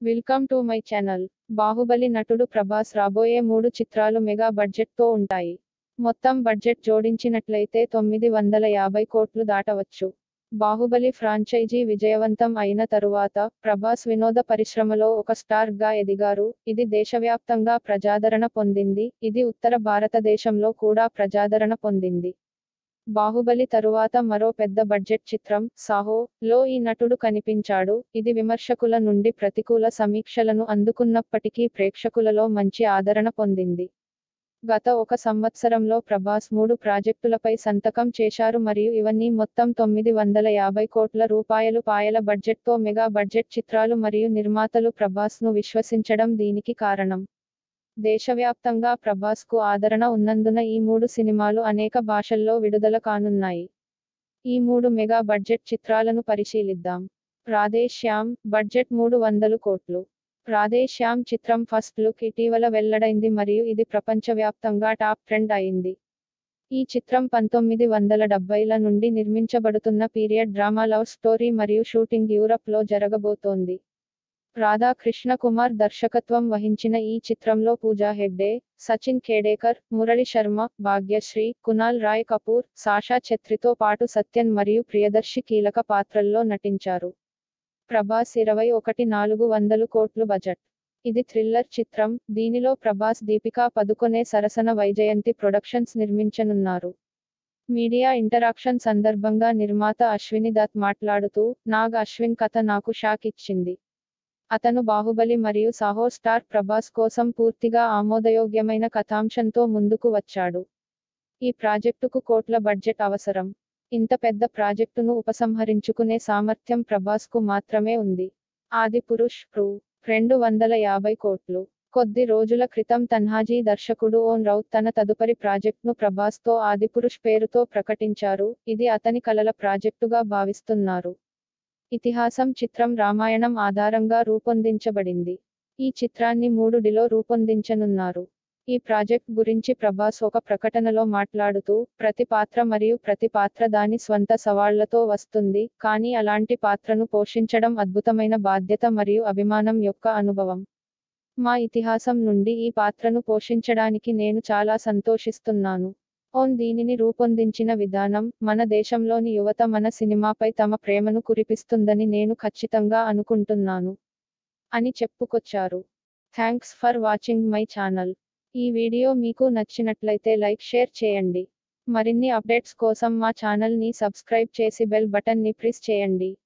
welcome to my channel Baahubali నటుడు ప్రభాస్ రాబోయే మూడు చిత్రాలు మెగా బడ్జెట్ తో ఉంటాయి మొత్తం బడ్జెట్ జోడించినట్లయితే తొమ్మిది వందల యాభై కోట్లు దాటవచ్చు బాహుబలి ఫ్రాంచైజీ విజయవంతం అయిన తరువాత ప్రభాస్ వినోద పరిశ్రమలో ఒక స్టార్ గా ఎదిగారు ఇది దేశవ్యాప్తంగా ప్రజాదరణ పొందింది ఇది ఉత్తర భారతదేశంలో కూడా ప్రజాదరణ పొందింది బాహుబలి తరువాత మరో పెద్ద బడ్జెట్ చిత్రం సాహో లో ఈ నటుడు కనిపించాడు ఇది విమర్శకుల నుండి ప్రతికూల సమీక్షలను అందుకున్నప్పటికీ ప్రేక్షకులలో మంచి ఆదరణ పొందింది గత ఒక సంవత్సరంలో ప్రభాస్ మూడు ప్రాజెక్టులపై సంతకం చేశారు మరియు ఇవన్నీ మొత్తం తొమ్మిది వందల యాభై కోట్ల రూపాయలు పాయల బడ్జెట్తో మెగా బడ్జెట్ చిత్రాలు మరియు నిర్మాతలు ప్రభాస్ ను విశ్వసించడం దీనికి కారణం దేశవ్యాప్తంగా ప్రభాస్ కు ఆదరణ ఉన్నందున ఈ మూడు సినిమాలు అనేక భాషల్లో విడుదల కానున్నాయి ఈ మూడు మెగా బడ్జెట్ చిత్రాలను పరిశీలిద్దాం రాధేశ్యామ్ బడ్జెట్ మూడు వందలు కోట్లు రాధేశ్యామ్ చిత్రం ఫస్ట్ లుక్ ఇటీవల వెల్లడైంది మరియు ఇది ప్రపంచవ్యాప్తంగా టాప్ ట్రెండ్ అయింది ఈ చిత్రం పంతొమ్మిది వందల డెబ్బైల నుండి నిర్మించబడుతున్న పీరియడ్ డ్రామా లవ్ స్టోరీ మరియు షూటింగ్ యూరప్ లో జరగబోతోంది రాధాకృష్ణ కుమార్ దర్శకత్వం వహించిన ఈ చిత్రంలో పూజా హెగ్డే సచిన్ ఖేడేకర్ మురళి శర్మ భాగ్యశ్రీ కునాల్ రాయ్ కపూర్ సాషా ఛత్రితో పాటు సత్యన్ మరియు ప్రియదర్శి కీలక పాత్రల్లో నటించారు ప్రభాస్ ఇరవై ఒకటి నాలుగు వందలు కోట్లు బడ్జెట్ ఇది థ్రిల్లర్ చిత్రం దీనిలో ప్రభాస్ దీపికా పదుకొనే సరసన వైజయంతి ప్రొడక్షన్స్ నిర్మించనున్నారు మీడియా ఇంటరాక్షన్ సందర్భంగా నిర్మాత అశ్విని దత్ మాట్లాడుతూ నాగ్ అశ్విన్ కథ నాకు షాక్ ఇచ్చింది అతను బాహుబలి మరియు సాహో స్టార్ ప్రభాస్ కోసం పూర్తిగా ఆమోదయోగ్యమైన కథాంశంతో ముందుకు వచ్చాడు ఈ ప్రాజెక్టుకు కోట్ల బడ్జెట్ అవసరం ఇంత పెద్ద ప్రాజెక్టును ఉపసంహరించుకునే సామర్థ్యం ప్రభాస్ కు మాత్రమే ఉంది ఆది పురుష్ రూ రెండు వందల యాభై కోట్లు కొద్ది రోజుల క్రితం తన్హాజీ దర్శకుడు ఓన్ రౌత్ తన తదుపరి ప్రాజెక్ట్ను ప్రభాస్తో ఆదిపురుష్ పేరుతో ప్రకటించారు ఇది అతని కలల ప్రాజెక్టుగా భావిస్తున్నారు ఇతిహాసం చిత్రం రామాయణం ఆధారంగా రూపొందించబడింది ఈ చిత్రాన్ని మూడు డిలో రూపొందించనున్నారు ఈ ప్రాజెక్ట్ గురించి ప్రభాస్ ఒక ప్రకటనలో మాట్లాడుతూ ప్రతి పాత్ర మరియు ప్రతి పాత్ర దాని స్వంత సవాళ్లతో వస్తుంది కానీ అలాంటి పాత్రను పోషించడం అద్భుతమైన బాధ్యత మరియు అభిమానం యొక్క అనుభవం మా ఇతిహాసం నుండి ఈ పాత్రను పోషించడానికి నేను చాలా సంతోషిస్తున్నాను ఓన్ దీనిని రూపొందించిన విధానం మన దేశంలోని యువత మన సినిమాపై తమ ప్రేమను కురిపిస్తుందని నేను ఖచ్చితంగా అనుకుంటున్నాను అని చెప్పుకొచ్చారు thanks for watching my channel ఈ వీడియో మీకు నచ్చినట్లయితే లైక్ షేర్ చేయండి మరిన్ని అప్డేట్స్ కోసం మా ఛానల్ ని సబ్స్క్రైబ్ చేసి బెల్ బటన్ ని ప్రెస్ చేయండి